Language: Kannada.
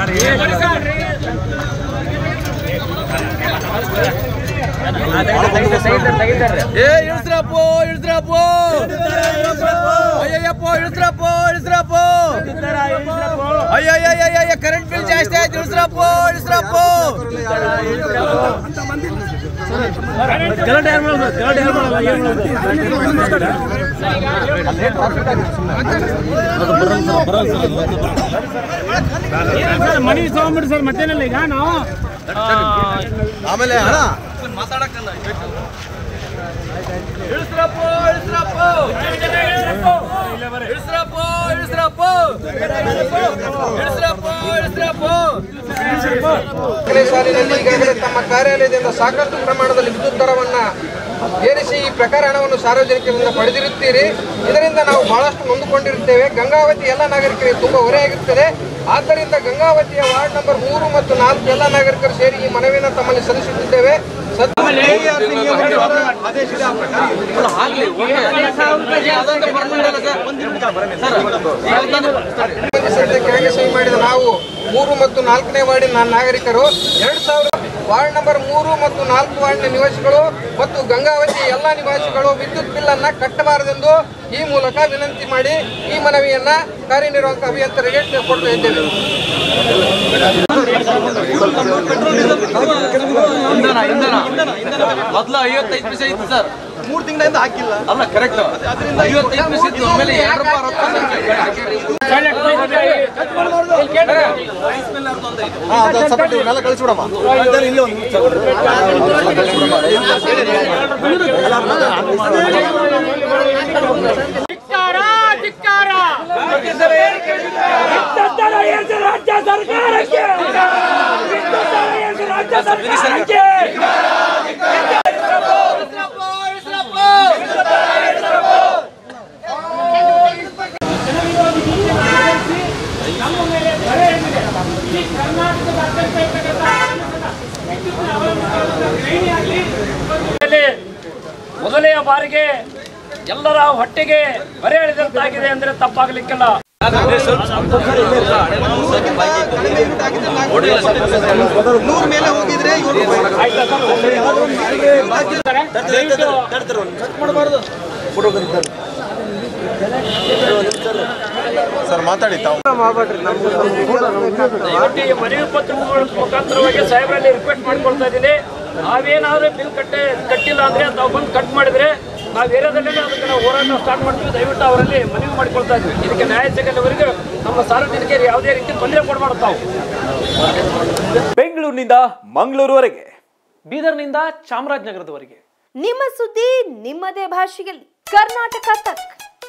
ಏ ಇಳಿಸ್ರಪ್ಪೋ ಇಳಿಸ್ರಪ್ಪೋ ಅಯ್ಯಯ್ಯಪ್ಪೋ ಇಳಿಸ್ರಪ್ಪೋ ಇಳಿಸ್ರಪ್ಪೋ ಅಯ್ಯಯ್ಯಯ್ಯಯ್ಯ ಕರೆಂಟ್ ಬಿಲ್ ಜಾಸ್ತಿ ಆಯ್ತು ಇಳಿಸ್ರಪ್ಪೋ ಇಳಿಸ್ರಪ್ಪೋ ಮನಿ ತಗೊಂಡ್ಬಿಡಿ ಸರ್ ಮತ್ತೇನಲ್ಲ ಈಗ ನಾವು ಆಮೇಲೆ ಅಣ್ಣ ಇಳಿಸ್ರಪ್ಪೋ ಇಳಿಸ್ರಪ್ಪೋ ಇಳಿಸ್ರಪ್ಪೋ ಇಳಿಸ್ರಪ್ಪೋ ಇಳಿಸ್ರಪ್ಪೋ ಇಳಿಸ್ರಪ್ಪೋ ನಾಲ್ಕನೇ ಸಾಲಿನಲ್ಲಿ ಈಗಾಗಲೇ ತಮ್ಮ ಕಾರ್ಯಾಲಯದಿಂದ ಸಾಕಷ್ಟು ಪ್ರಮಾಣದಲ್ಲಿ ವಿದ್ಯುತ್ ದರವನ್ನ ಏರಿಸಿ ಈ ಪ್ರಕಾರ ಹಣವನ್ನು ಸಾರ್ವಜನಿಕರಿಂದ ಪಡೆದಿರುತ್ತೀರಿ ಇದರಿಂದ ನಾವು ಬಹಳಷ್ಟು ನೊಂದುಕೊಂಡಿರುತ್ತೇವೆ ಗಂಗಾವತಿ ಎಲ್ಲ ನಾಗರಿಕರಿಗೆ ತುಂಬಾ ಹೊರೆಯಾಗಿರುತ್ತದೆ ಆದ್ದರಿಂದ ಗಂಗಾವತಿಯ ವಾರ್ಡ್ ನಂಬರ್ ಮೂರು ಮತ್ತು ನಾಲ್ಕು ಎಲ್ಲ ನಾಗರಿಕರು ಸೇರಿ ಈ ಮನವಿಯನ್ನು ತಮ್ಮಲ್ಲಿ ಸಲ್ಲಿಸುತ್ತಿದ್ದೇವೆ ಸದ್- ಸಂಬಂಧಿಸಿದಂತೆ ಕೆಳಗೆ ಸಹಿ ಮಾಡಿದ ನಾವು ಮೂರು ಮತ್ತು ನಾಲ್ಕನೇ ವಾರ್ಡಿನ ನಾಗರಿಕರು ಎರಡು ಸಾವಿರ ವಾರ್ಡ್ ನಂಬರ್ ಮೂರು ಮತ್ತು ನಾಲ್ಕು ವಾರ್ಡ್ನ ನಿವಾಸಿಗಳು ಮತ್ತು ಗಂಗಾವತಿ ಎಲ್ಲ ನಿವಾಸಿಗಳು ವಿದ್ಯುತ್ ಬಿಲ್ ಅನ್ನ ಕಟ್ಟಬಾರದೆಂದು ಈ ಮೂಲಕ ವಿನಂತಿ ಮಾಡಿ ಈ ಮನವಿಯನ್ನ ಕಾರ್ಯನಿರ್ವಾಹಕ ಅಭಿಯಂತರಿಗೆ ಕೊಡ್ತಾ ಇದ್ದೇವೆ ಇಂಧನ ಇಂಧನ ಮೊದಲು ಐವತ್ತೈದು ಪೈಸೆ ಇತ್ತು ಸರ್ ಮೂರು ತಿಂಗಳಿಂದ ಹಾಕಿಲ್ಲ ಅಲ್ಲ ಕರೆಕ್ಟ್ ಐವತ್ತೈದು ಪೈಸೆ ಇತ್ತು ಆಮೇಲೆ ಎರಡು ರೂಪಾಯಿ ಅರವತ್ತು ಧಿಕ್ಕಾರ ಧಿಕ್ಕಾರ ವಿದ್ಯುತ್ ದರ ಏರಿಸಿ ರಾಜ್ಯ ಸರ್ಕಾರಕ್ಕೆ ವಿದ್ಯುತ್ ದರ ಏರಿಸಿ ರಾಜ್ಯ ಸರ್ಕಾರಕ್ಕೆ ನಮ್ಮ ಮೇಲೆ ಹೊರೆ ಏನಿದೆ ಈ ಕರ್ನಾಟಕದಾದ್ಯಂತ ಇರ್ತಕ್ಕಂಥ ವಿದ್ಯುತ್ನ ಅವಲಂಬಿತ ಗೃಹಿಣಿ ಆಗ್ಲಿ, ಇಲ್ಲಿ ಮೊದಲನೆಯ ಬಾರಿಗೆ ಎಲ್ಲರ ಹೊಟ್ಟೆಗೆ ಹೊರೆ ಎಳೆದಂತಾಗಿದೆ ಅಂದ್ರೆ ತಪ್ಪಾಗಲಿಕ್ಕಿಲ್ಲ ಸರ್ ಮಾತಾಡಿ ತಾವು ದಯವಿಟ್ಟು ಈ ಮನವಿ ಪತ್ರ ಮುಖಾಂತರವಾಗಿ ಸಾಹೇಬರಲ್ಲಿ ರಿಕ್ವೆಸ್ಟ್ ಮಾಡ್ಕೊಳ್ತಾ ಇದ್ದೀನಿ ನಾವೇನಾದ್ರೂ ಬಿಲ್ ಕಟ್ಟೆ ಕಟ್ಟಿಲ್ಲ ಅಂದ್ರೆ ತಾವು ಬಂದು ಕಟ್ ಮಾಡಿದ್ರೆ ನಾವು ಏರಿಯಾದಲ್ಲೇ ಅದಕ್ಕೆ ನಾವು ಹೋರಾಟ ಸ್ಟಾರ್ಟ್ ಮಾಡ್ತೀವಿ ದಯವಿಟ್ಟು ಅವರಲ್ಲಿ ಮನವಿ ಮಾಡ್ಕೊಳ್ತಾ ಇದ್ವಿ ಇದಕ್ಕೆ ನ್ಯಾಯ ಸಿಗಲ್ಲವರೆಗೂ ನಮ್ಮ ಸಾರ್ವಜನಿಕರಿಗೆ ಯಾವುದೇ ರೀತಿ ತೊಂದರೆ ಕೊಡಬಾರ್ದು ತಾವು ಬೆಂಗಳೂರಿನಿಂದ ಮಂಗಳೂರುವರೆಗೆ ಬೀದರ್ನಿಂದ ಚಾಮರಾಜನಗರದವರೆಗೆ ನಿಮ್ಮ ಸುದ್ದಿ ನಿಮ್ಮದೇ ಭಾಷೆಯಲ್ಲಿ ಕರ್ನಾಟಕ ತಕ್